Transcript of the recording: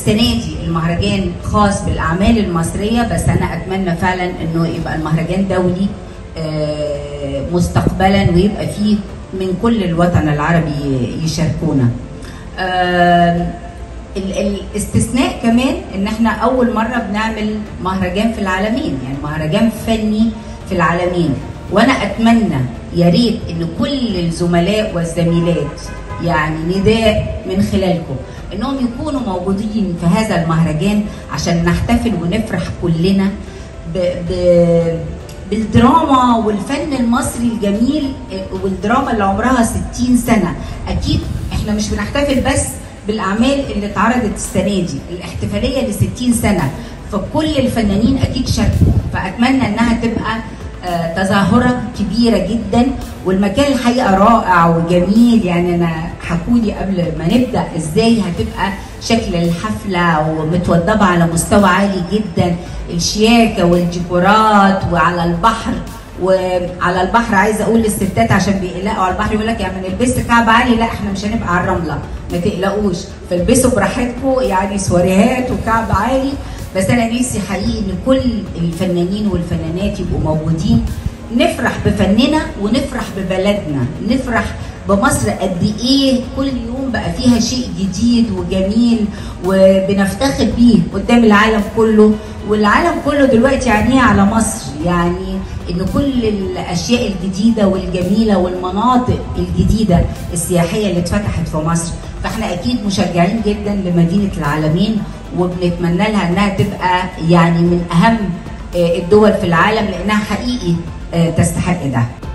السنه دي المهرجان خاص بالاعمال المصريه بس انا اتمنى فعلا انه يبقى المهرجان دولي آه، مستقبلا ويبقى فيه من كل الوطن العربي يشاركونا آه، ال- الاستثناء كمان ان احنا اول مره بنعمل مهرجان في العالمين يعني مهرجان فني في العالمين وانا اتمنى يا ريت ان كل الزملاء والزميلات يعني نداء من خلالكم انهم يكونوا موجودين في هذا المهرجان عشان نحتفل ونفرح كلنا ب... ب... بالدراما والفن المصري الجميل والدراما اللي عمرها 60 سنه اكيد احنا مش بنحتفل بس بالاعمال اللي اتعرضت السنه دي الاحتفاليه ل 60 سنه فكل الفنانين اكيد شاركوا فاتمنى انها تبقى آه، تظاهره كبيره جدا والمكان الحقيقه رائع وجميل يعني انا حكولي قبل ما نبدا ازاي هتبقى شكل الحفله ومتوضبه على مستوى عالي جدا الشياكه والديكورات وعلى البحر وعلى البحر عايزه اقول للستات عشان بيقلقوا على البحر يقول لك يعني نلبس كعب عالي لا احنا مش هنبقى على الرمله ما تقلقوش فالبسوا براحتكم يعني سواريهات وكعب عالي بس انا نفسي حقيقي ان كل الفنانين والفنانات يبقوا موجودين نفرح بفننا ونفرح ببلدنا نفرح بمصر قد ايه كل يوم بقى فيها شيء جديد وجميل وبنفتخر بيه قدام العالم كله والعالم كله دلوقتي عينيه على مصر يعني ان كل الاشياء الجديده والجميله والمناطق الجديده السياحيه اللي اتفتحت في مصر فاحنا اكيد مشجعين جدا لمدينه العالمين وبنتمنى لها انها تبقى يعني من اهم آه، الدول في العالم لانها حقيقي آه، تستحق ده